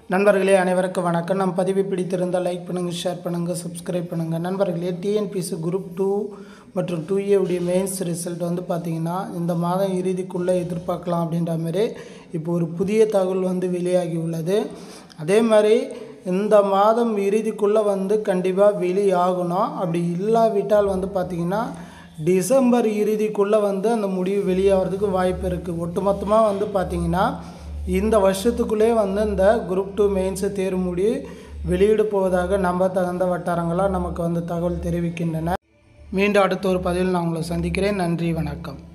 நண்பர்களே அனைவருக்கும் வணக்கம் நம் பதிவு பிடித்திருந்தால் லைக் பண்ணுங்கள் ஷேர் பண்ணுங்கள் சப்ஸ்கிரைப் பண்ணுங்கள் நண்பர்களே டிஎன்பிசி குரூப் டூ மற்றும் டூ ஏவுடைய மெயின்ஸ் ரிசல்ட் வந்து பார்த்திங்கன்னா இந்த மாதம் இறுதிக்குள்ளே எதிர்பார்க்கலாம் அப்படின்ற மாதிரி இப்போ ஒரு புதிய தகவல் வந்து வெளியாகி உள்ளது அதே மாதிரி இந்த மாதம் இறுதிக்குள்ளே வந்து கண்டிப்பாக வெளியாகணும் அப்படி இல்லாவிட்டால் வந்து பார்த்திங்கன்னா டிசம்பர் இறுதிக்குள்ளே வந்து அந்த முடிவு வெளியாகிறதுக்கு வாய்ப்பு இருக்குது ஒட்டுமொத்தமாக வந்து பார்த்திங்கன்னா இந்த வருஷத்துக்குள்ளே வந்து இந்த குரூப் டூ மெயின்ஸு தேர்வு முடிவு வெளியிட போவதாக நம்ப தகுந்த வட்டாரங்களாக நமக்கு வந்து தகவல் தெரிவிக்கின்றன மீண்டும் அடுத்த ஒரு பதிவில் நான் உங்களை சந்திக்கிறேன் நன்றி வணக்கம்